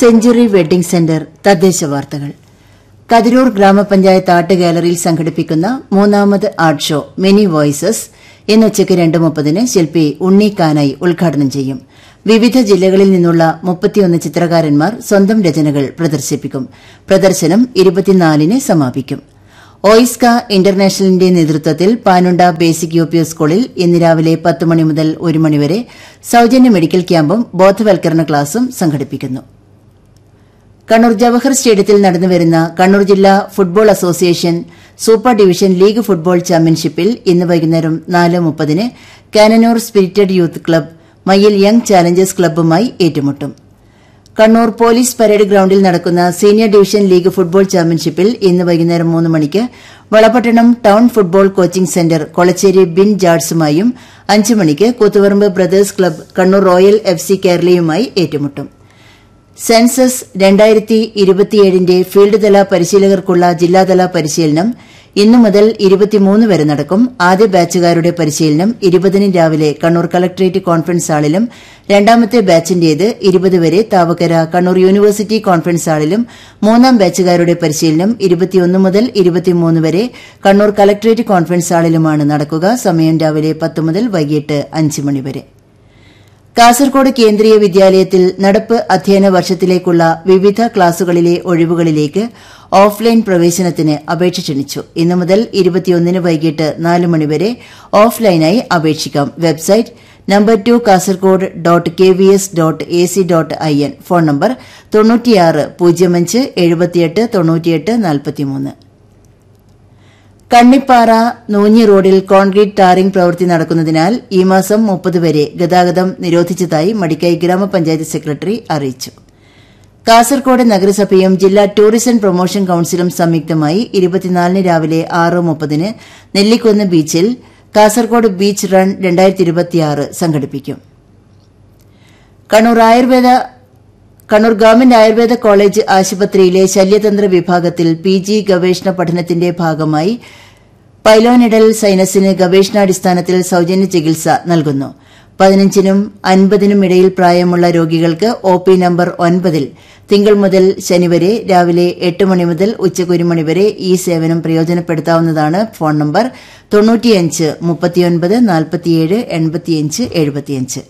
century wedding centre തദ്ദേശ വാർത്തകൾ കതിരൂർ ഗ്രാമപഞ്ചായത്ത് ആർട്ട് ഗാലറിയിൽ സംഘടിപ്പിക്കുന്ന മൂന്നാമത് ആർട്ട് ഷോ മെനി വോയിസസ് ഇന്ന് ഉച്ചയ്ക്ക് രണ്ട് മുപ്പതിന് ശില്പി ഉണ്ണി കാനായി ഉദ്ഘാടനം ചെയ്യും വിവിധ ജില്ലകളിൽ നിന്നുള്ള മുപ്പത്തിയൊന്ന് ചിത്രകാരന്മാർ സ്വന്തം രചനകൾ പ്രദർശിപ്പിക്കും പ്രദർശനം ഇരുപത്തിനാലിന് സമാപിക്കും ഓയിസ്ക ഇന്റർനാഷണലിന്റെ നേതൃത്വത്തിൽ പാനുണ്ട ബേസിക് യു പി സ്കൂളിൽ ഇന്ന് രാവിലെ പത്ത് മണി മുതൽ ഒരു മണിവരെ സൌജന്യ മെഡിക്കൽ ക്യാമ്പും ബോധവൽക്കരണ ക്ലാസും സംഘടിപ്പിക്കുന്നു കണ്ണൂർ ജവഹർ സ്റ്റേഡിയത്തിൽ നടന്നുവരുന്ന കണ്ണൂർ ജില്ലാ football association super division league football ചാമ്പ്യൻഷിപ്പിൽ ഇന്ന് വൈകുന്നേരം നാല് മുപ്പതിന് Cannanore spirited youth club Mayyil young challengers ക്ലബ്ബുമായി ഏറ്റുമുട്ടും കണ്ണൂർ പോലീസ് പരേഡ് ഗ്രൌണ്ടിൽ നടക്കുന്ന സീനിയർ ഡിവിഷൻ ലീഗ് ഫുട്ബോൾ ചാമ്പ്യൻഷിപ്പിൽ ഇന്ന് വൈകുന്നേരം മൂന്ന് മണിക്ക് Valapattanam town football coaching centre Kolachery ബിൻ ജാർഡ്സുമായും അഞ്ച് മണിക്ക് Koothuparamba brothers club Kannur royal F C കേരളയുമായി ഏറ്റുമുട്ടും സെൻസസ് രണ്ടായിരത്തി ഇരുപത്തിയേഴിന്റെ ഫീൽഡ് തല പരിശീലകർക്കുള്ള ജില്ലാതല പരിശീലനം ഇന്നു മുതൽ ഇരുപത്തിമൂന്ന് വരെ നടക്കും ആദ്യ ബാച്ചുകാരുടെ പരിശീലനം ഇരുപതിന് രാവിലെ കണ്ണൂർ കളക്ടറേറ്റ് കോൺഫറൻസ് ഹാളിലും രണ്ടാമത്തെ ബാച്ചിന്റേത് ഇരുപത് വരെ താവക്കര കണ്ണൂർ യൂണിവേഴ്സിറ്റി കോൺഫറൻസ് ഹാളിലും മൂന്നാം ബാച്ചുകാരുടെ പരിശീലനം ഇരുപത്തിയൊന്ന് മുതൽ ഇരുപത്തിമൂന്ന് വരെ കണ്ണൂർ കളക്ടറേറ്റ് കോൺഫറൻസ് ഹാളിലുമാണ് നടക്കുക സമയം രാവിലെ പത്ത് മുതൽ വൈകിട്ട് അഞ്ച് മണിവരെ കാസർകോട് കേന്ദ്രീയ വിദ്യാലയത്തിൽ നടപ്പ് അധ്യയന വർഷത്തിലേക്കുള്ള വിവിധ ക്ലാസുകളിലെ ഒഴിവുകളിലേക്ക് ഓഫ്ലൈൻ പ്രവേശനത്തിന് അപേക്ഷ ക്ഷണിച്ചു ഇന്നു മുതൽ ഇരുപത്തിയൊന്നിന് വൈകിട്ട് നാല് മണിവരെ ഓഫ്ലൈനായി അപേക്ഷിക്കാം website number two Kasaragod dot K V S dot A C dot I N phone number തൊണ്ണൂറ്റിയാറ് പൂജ്യം അഞ്ച് എഴുപത്തിയെട്ട് തൊണ്ണൂറ്റിയെട്ട് നാൽപ്പത്തിമൂന്ന് കണ്ണിപ്പാറ നൂഞ്ഞി റോഡിൽ കോൺക്രീറ്റ് ടാറിംഗ് പ്രവൃത്തി നടക്കുന്നതിനാൽ ഈ മാസം മുപ്പത് വരെ ഗതാഗതം നിരോധിച്ചതായി മടിക്കൈ ഗ്രാമപഞ്ചായത്ത് സെക്രട്ടറി അറിയിച്ചു കാസർകോട് നഗരസഭയും ജില്ലാ ടൂറിസം പ്രൊമോഷൻ കൌൺസിലും സംയുക്തമായി ഇരുപത്തിനാലിന് രാവിലെ ആറ് മുപ്പതിന് നെല്ലിക്കുന്ന് ബീച്ചിൽ കാസർകോട് ബീച്ച് റൺ രണ്ടായിരത്തി സംഘടിപ്പിക്കും കണ്ണൂർ ആയുർവേദ കണ്ണൂർ ഗവൺമെന്റ് ആയുർവേദ കോളേജ് ആശുപത്രിയിലെ ശല്യതന്ത്ര വിഭാഗത്തിൽ പി ജി ഗവേഷണ പഠനത്തിന്റെ ഭാഗമായി പൈലോനിഡൽ സൈനസിന് ഗവേഷണാടിസ്ഥാനത്തിൽ സൌജന്യ ചികിത്സ നൽകുന്നു പതിനഞ്ചിനും അൻപതിനും ഇടയിൽ പ്രായമുള്ള രോഗികൾക്ക് ഒ പി നമ്പർ ഒൻപതിൽ തിങ്കൾ മുതൽ ശനി വരെ രാവിലെ എട്ട് മണി മുതൽ ഉച്ചയ്ക്ക് ഒരു മണി വരെ ഈ സേവനം പ്രയോജനപ്പെടുത്താവുന്നതാണ് ഫോൺ നമ്പർ തൊണ്ണൂറ്റിയഞ്ച് മുപ്പത്തിയൊൻപത് നാൽപ്പത്തിയേഴ് എൺപത്തിയഞ്ച് എഴുപത്തിയഞ്ച്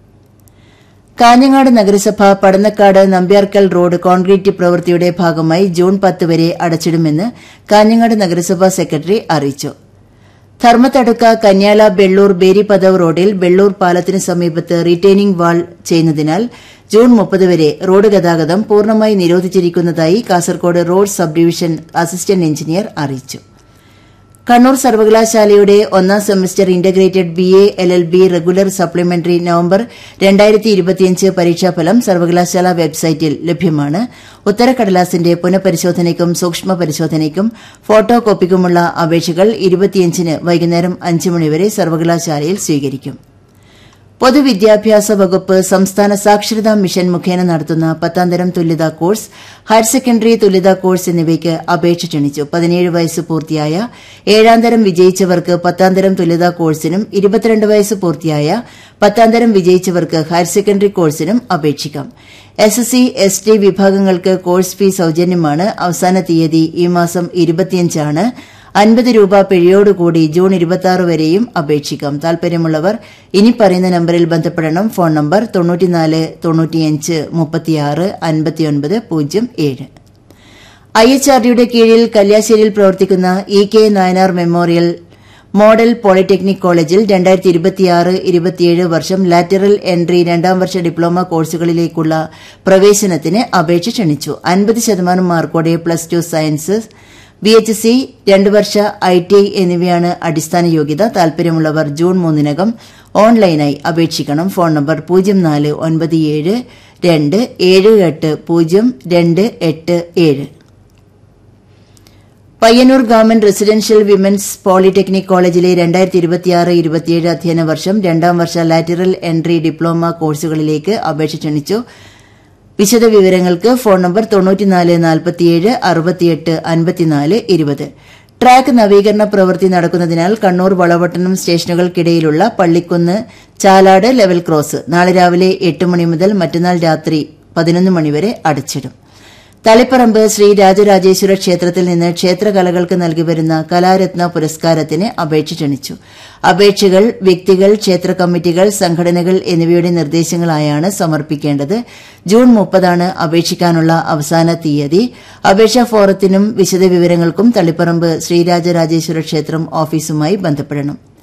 കാഞ്ഞങ്ങാട് നഗരസഭ പടന്നക്കാട് നമ്പ്യാർക്കൽ റോഡ് കോൺക്രീറ്റ് പ്രവൃത്തിയുടെ ഭാഗമായി ജൂൺ പത്ത് വരെ അടച്ചിടുമെന്ന് കാഞ്ഞങ്ങാട് നഗരസഭാ സെക്രട്ടറി അറിയിച്ചു ധർമ്മത്തടുക്ക കന്യാല ബെള്ളൂർ ബേരിപദവ് റോഡിൽ ബെള്ളൂർ പാലത്തിന് സമീപത്ത് റീറ്റെയിനിംഗ് വാൾ ചെയ്യുന്നതിനാൽ ജൂൺ മുപ്പത് വരെ റോഡ് ഗതാഗതം പൂർണ്ണമായി നിരോധിച്ചിരിക്കുന്നതായി Kasaragod road sub division assistant engineer അറിയിച്ചു കണ്ണൂർ സർവകലാശാലയുടെ ഒന്നാം semester integrated B A L L B regular supplementary November രണ്ടായിരത്തി ഇരുപത്തിയഞ്ച് പരീക്ഷാഫലം സർവകലാശാല വെബ്സൈറ്റിൽ ലഭ്യമാണ് ഉത്തരക്കടലാസിന്റെ പുനഃപരിശോധനയ്ക്കും സൂക്ഷ്മ പരിശോധനയ്ക്കും ഫോട്ടോ കോപ്പിക്കുമുള്ള അപേക്ഷകൾ ഇരുപത്തിയഞ്ചിന് വൈകുന്നേരം അഞ്ച് മണിവരെ സർവകലാശാലയിൽ സ്വീകരിക്കും പൊതുവിദ്യാഭ്യാസ വകുപ്പ് സംസ്ഥാന സാക്ഷരതാ മിഷൻ മുഖേന നടത്തുന്ന പത്താംതരം തുല്യതാ കോഴ്സ് ഹയർ സെക്കൻഡറി തുല്യതാ കോഴ്സ് എന്നിവയ്ക്ക് അപേക്ഷ ക്ഷണിച്ചു പതിനേഴ് വയസ്സ് പൂർത്തിയായ ഏഴാംതരം വിജയിച്ചവർക്ക് പത്താംതരം തുല്യതാ കോഴ്സിനും ഇരുപത്തിരണ്ട് വയസ്സ് പൂർത്തിയായ പത്താംതരം വിജയിച്ചവർക്ക് ഹയർ സെക്കൻഡറി കോഴ്സിനും അപേക്ഷിക്കാം S S C S T വിഭാഗങ്ങൾക്ക് കോഴ്സ് ഫീ സൌജന്യമാണ് അവസാന തീയതി ഈ മാസം ഇരുപത്തിയഞ്ചാണ് അൻപത് രൂപ പിഴയോടുകൂടി ജൂൺ ഇരുപത്തിയാറ് വരെയും അപേക്ഷിക്കാം താൽപര്യമുള്ളവർ ഇനി പറയുന്ന നമ്പറിൽ ബന്ധപ്പെടണം ഫോൺ നമ്പർ തൊണ്ണൂറ്റിനാല് തൊണ്ണൂറ്റിയഞ്ച് മുപ്പത്തിയാറ് അൻപത്തിയൊൻപത് പൂജ്യം ഏഴ് ഐ എച്ച് ആർ ഡിയുടെ കീഴിൽ കല്യാശ്ശേരിയിൽ പ്രവർത്തിക്കുന്ന E K Nayanar memorial model polytechnic കോളേജിൽ രണ്ടായിരത്തി ഇരുപത്തിയാറ് ഇരുപത്തിയേഴ് വർഷം ലാറ്ററൽ എൻട്രി രണ്ടാം വർഷ ഡിപ്ലോമ കോഴ്സുകളിലേക്കുള്ള പ്രവേശനത്തിന് അപേക്ഷ ക്ഷണിച്ചു അൻപത് ശതമാനം മാർക്കോടെ plus two science B H C രണ്ട് വർഷ ഐ ടി ഐ എന്നിവയാണ് അടിസ്ഥാന യോഗ്യത താൽപര്യമുള്ളവർ ജൂൺ മൂന്നിനകം ഓൺലൈനായി അപേക്ഷിക്കണം ഫോൺ നമ്പർ പൂജ്യം നാല് ഒൻപത് ഏഴ് രണ്ട് ഏഴ് എട്ട് പൂജ്യം രണ്ട് എട്ട് ഏഴ് Payyannur government residential women's polytechnic കോളേജിലെ രണ്ടായിരത്തി ഇരുപത്തിയാറ് ഇരുപത്തിയേഴ് അധ്യയന വർഷം രണ്ടാം വർഷ ലാറ്ററൽ എൻട്രി ഡിപ്ലോമ കോഴ്സുകളിലേക്ക് അപേക്ഷ ക്ഷണിച്ചു വിശദവിവരങ്ങൾക്ക് ഫോൺ നമ്പർ തൊണ്ണൂറ്റിനാല് നാൽപ്പത്തിയേഴ് അറുപത്തിയെട്ട് അൻപത്തിനാല് ഇരുപത് ട്രാക്ക് നവീകരണ പ്രവൃത്തി നടക്കുന്നതിനാൽ കണ്ണൂർ വളവട്ടണം സ്റ്റേഷനുകൾക്കിടയിലുള്ള പള്ളിക്കുന്ന് ചാലാട് ലെവൽ ക്രോസ് നാളെ രാവിലെ എട്ട് മണി മുതൽ മറ്റന്നാൾ രാത്രി പതിനൊന്ന് മണിവരെ അടച്ചിടും തളിപ്പറമ്പ് ശ്രീ രാജരാജേശ്വര ക്ഷേത്രത്തിൽ നിന്ന് ക്ഷേത്രകലകൾക്ക് നൽകിവരുന്ന കലാരത്ന പുരസ്കാരത്തിന് അപേക്ഷ ക്ഷണിച്ചു അപേക്ഷകൾ വ്യക്തികൾ ക്ഷേത്ര കമ്മിറ്റികൾ സംഘടനകൾ എന്നിവയുടെ നിർദ്ദേശങ്ങളായാണ് സമർപ്പിക്കേണ്ടത് ജൂൺ മുപ്പതാണ് അപേക്ഷിക്കാനുള്ള അവസാന തീയതി അപേക്ഷാ ഫോറത്തിനും വിശദവിവരങ്ങൾക്കും തളിപ്പറമ്പ് ശ്രീരാജരാജേശ്വര ക്ഷേത്രം ഓഫീസുമായി ബന്ധപ്പെടണം